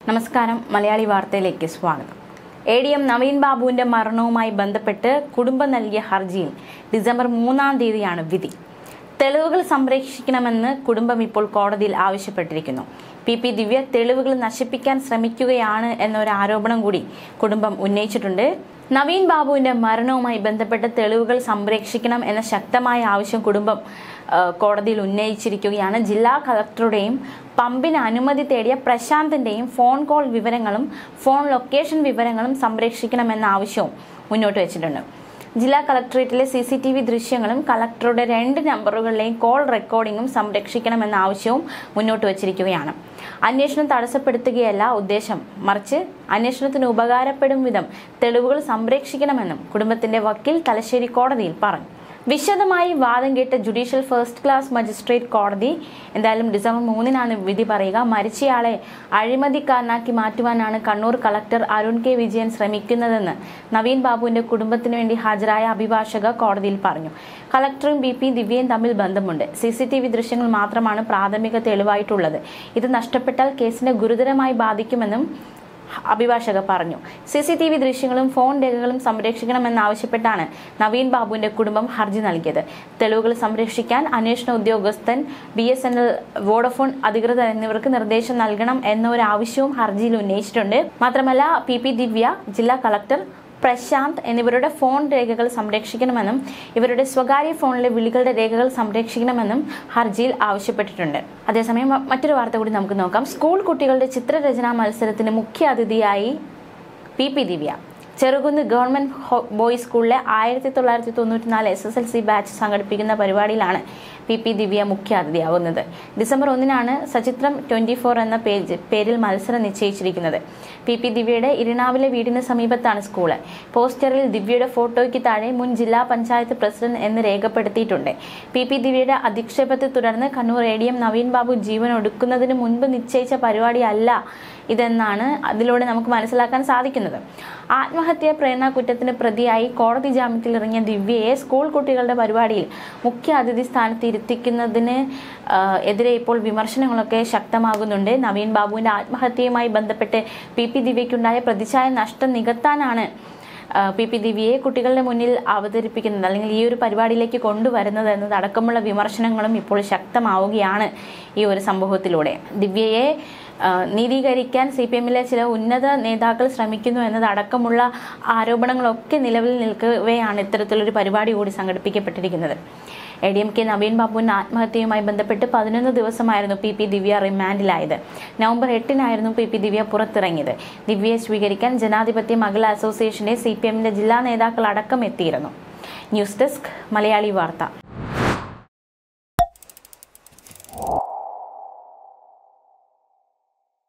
നമസ്കാരം മലയാളി വാർത്തയിലേക്ക് സ്വാഗതം എ ഡി എം നവീൻ ബാബുവിന്റെ മരണവുമായി ബന്ധപ്പെട്ട് കുടുംബം നൽകിയ ഹർജിയിൽ ഡിസംബർ മൂന്നാം തീയതിയാണ് വിധി തെളിവുകൾ സംരക്ഷിക്കണമെന്ന് കുടുംബം ഇപ്പോൾ കോടതിയിൽ ആവശ്യപ്പെട്ടിരിക്കുന്നു പി പി ദിവ്യ തെളിവുകൾ നശിപ്പിക്കാൻ ശ്രമിക്കുകയാണ് എന്നൊരു ആരോപണം കൂടി കുടുംബം ഉന്നയിച്ചിട്ടുണ്ട് നവീൻ ബാബുവിന്റെ മരണവുമായി ബന്ധപ്പെട്ട തെളിവുകൾ സംരക്ഷിക്കണം എന്ന ശക്തമായ ആവശ്യം കുടുംബം ആ, കോടതിയിൽ ഉന്നയിച്ചിരിക്കുകയാണ് ജില്ലാ കളക്ടറുടെയും പമ്പിന് അനുമതി തേടിയ പ്രശാന്തിന്റെയും ഫോൺ കോൾ വിവരങ്ങളും ഫോൺ ലൊക്കേഷൻ വിവരങ്ങളും സംരക്ഷിക്കണമെന്ന ആവശ്യവും മുന്നോട്ട് വെച്ചിട്ടുണ്ട് ജില്ലാ കളക്ടറേറ്റിലെ സി സി ടി വി ദൃശ്യങ്ങളും കളക്ടറുടെ രണ്ട് നമ്പറുകളിലെയും കോൾ റെക്കോർഡിംഗും സംരക്ഷിക്കണമെന്ന ആവശ്യവും മുന്നോട്ട് വച്ചിരിക്കുകയാണ് അന്വേഷണം തടസ്സപ്പെടുത്തുകയല്ല ഉദ്ദേശം മറിച്ച് അന്വേഷണത്തിന് ഉപകാരപ്പെടും വിധം തെളിവുകൾ സംരക്ഷിക്കണമെന്നും കുടുംബത്തിന്റെ വക്കീൽ തലശ്ശേരി കോടതിയിൽ പറഞ്ഞു വിശദമായി വാദം കേട്ട ജുഡീഷ്യൽ ഫസ്റ്റ് ക്ലാസ് മജിസ്ട്രേറ്റ് കോടതി എന്തായാലും ഡിസംബർ മൂന്നിനാണ് വിധി പറയുക മരിച്ചയാളെ അഴിമതിക്കാരനാക്കി മാറ്റുവാനാണ് കണ്ണൂർ കളക്ടർ അരുൺ കെ വിജയൻ ശ്രമിക്കുന്നതെന്ന് നവീൻ ബാബുവിന്റെ കുടുംബത്തിന് വേണ്ടി ഹാജരായ അഭിഭാഷക കോടതിയിൽ പറഞ്ഞു കളക്ടറും ബി പി ദിവ്യയും തമ്മിൽ ബന്ധമുണ്ട് സി സി ടി വി ദൃശ്യങ്ങൾ മാത്രമാണ് പ്രാഥമിക തെളിവായിട്ടുള്ളത് ഇത് നഷ്ടപ്പെട്ടാൽ കേസിനെ ഗുരുതരമായി ബാധിക്കുമെന്നും അഭിഭാഷക പറഞ്ഞു സി സി ടി വി ദൃശ്യങ്ങളും ഫോൺ രേഖകളും സംരക്ഷിക്കണമെന്നാവശ്യപ്പെട്ടാണ് നവീൻ ബാബുവിന്റെ കുടുംബം ഹർജി നൽകിയത് തെളിവുകൾ സംരക്ഷിക്കാൻ അന്വേഷണ ഉദ്യോഗസ്ഥൻ B S N L Vodafone അധികൃതർ എന്നിവർക്ക് നിർദ്ദേശം നൽകണം എന്ന ഒരു ആവശ്യവും ഹർജിയിൽ ഉന്നയിച്ചിട്ടുണ്ട് മാത്രമല്ല പി പി ദിവ്യ ജില്ലാ കളക്ടർ പ്രശാന്ത് എന്നിവരുടെ ഫോൺ രേഖകൾ സംരക്ഷിക്കണമെന്നും ഇവരുടെ സ്വകാര്യ ഫോണിലെ വിളികളുടെ രേഖകൾ സംരക്ഷിക്കണമെന്നും ഹർജിയിൽ ആവശ്യപ്പെട്ടിട്ടുണ്ട് അതേസമയം മ- മറ്റൊരു വാർത്ത കൂടി നമുക്ക് നോക്കാം സ്കൂൾ കുട്ടികളുടെ ചിത്രരചനാ മത്സരത്തിന് മുഖ്യ അതിഥിയായി P P Divya Cherukunnu government ഹോ- ബോയ്സ് സ്കൂളിലെ ആയിരത്തി തൊള്ളായിരത്തി തൊണ്ണൂറ്റി നാല് S S L C batch സംഘടിപ്പിക്കുന്ന പരിപാടിയിലാണ് പി പി ദിവ്യ മുഖ്യ അതിഥിയാവുന്നത് ഡിസംബർ ഒന്നിനാണ് സചിത്രം ട്വന്റി ഫോർ എന്ന പേജ് പേരിൽ മത്സരം നിശ്ചയിച്ചിരിക്കുന്നത് പി പി ദിവ്യയുടെ ഇരിണാവിലെ വീടിന് സമീപത്താണ് സ്കൂള് പോസ്റ്ററിൽ ദിവ്യയുടെ ഫോട്ടോയ്ക്ക് താഴെ മുൻ ജില്ലാ പഞ്ചായത്ത് പ്രസിഡന്റ് എന്ന് രേഖപ്പെടുത്തിയിട്ടുണ്ട് പി പി ദിവ്യയുടെ അധിക്ഷേപത്തെ തുടർന്ന് Kannur A D M Naveen Babu ജീവൻ ഒടുക്കുന്നതിന് മുൻപ് നിശ്ചയിച്ച പരിപാടിയല്ല ഇതെന്നാണ് അതിലൂടെ നമുക്ക് മനസ്സിലാക്കാൻ സാധിക്കുന്നത് ആത്മഹത്യാ പ്രേരണ കുറ്റത്തിന് പ്രതിയായി കോടതി ജാമ്യത്തിൽ ഇറങ്ങിയ ദിവ്യയെ സ്കൂൾ കുട്ടികളുടെ പരിപാടിയിൽ മുഖ്യ അതിഥി സ്ഥാനത്ത് ഇരുത്തിക്കുന്നതിന് ആ, എതിരെ ഇപ്പോൾ വിമർശനങ്ങളൊക്കെ ശക്തമാകുന്നുണ്ട് നവീൻ ബാബുവിന്റെ ആത്മഹത്യയുമായി ബന്ധപ്പെട്ട് പി പി ദിവ്യയ്ക്കുണ്ടായ പ്രതിച്ഛായ നഷ്ടം നികത്താനാണ് ആ, പി പി ദിവ്യയെ കുട്ടികളുടെ മുന്നിൽ അവതരിപ്പിക്കുന്നത് അല്ലെങ്കിൽ ഈ ഒരു പരിപാടിയിലേക്ക് കൊണ്ടുവരുന്നത് എന്നതടക്കമുള്ള വിമർശനങ്ങളും ഇപ്പോൾ ശക്തമാവുകയാണ് ഈ ഒരു സംഭവത്തിലൂടെ ദിവ്യയെ ആ, നീതീകരിക്കാൻ സി പി എമ്മിലെ ചില ഉന്നത നേതാക്കൾ ശ്രമിക്കുന്നു എന്നതടക്കമുള്ള ആരോപണങ്ങളൊക്കെ നിലവിൽ നിൽക്കവെയാണ് ഇത്തരത്തിലൊരു പരിപാടി കൂടി സംഘടിപ്പിക്കപ്പെട്ടിരിക്കുന്നത് A D M K Naveen ബാബുവിന്റെ ആത്മഹത്യയുമായി ബന്ധപ്പെട്ട് പതിനൊന്ന് ദിവസമായിരുന്നു പി പി ദിവ്യ റിമാൻഡിലായത് നവംബർ എട്ടിനായിരുന്നു പി പി ദിവ്യ പുറത്തിറങ്ങിയത് ദിവ്യയെ സ്വീകരിക്കാൻ ജനാധിപത്യ മഹിളാ അസോസിയേഷന്റെ സി പി എമ്മിന്റെ ജില്ലാ നേതാക്കൾ അടക്കം എത്തിയിരുന്നു ന്യൂസ് ഡെസ്ക് മലയാളി വാർത്ത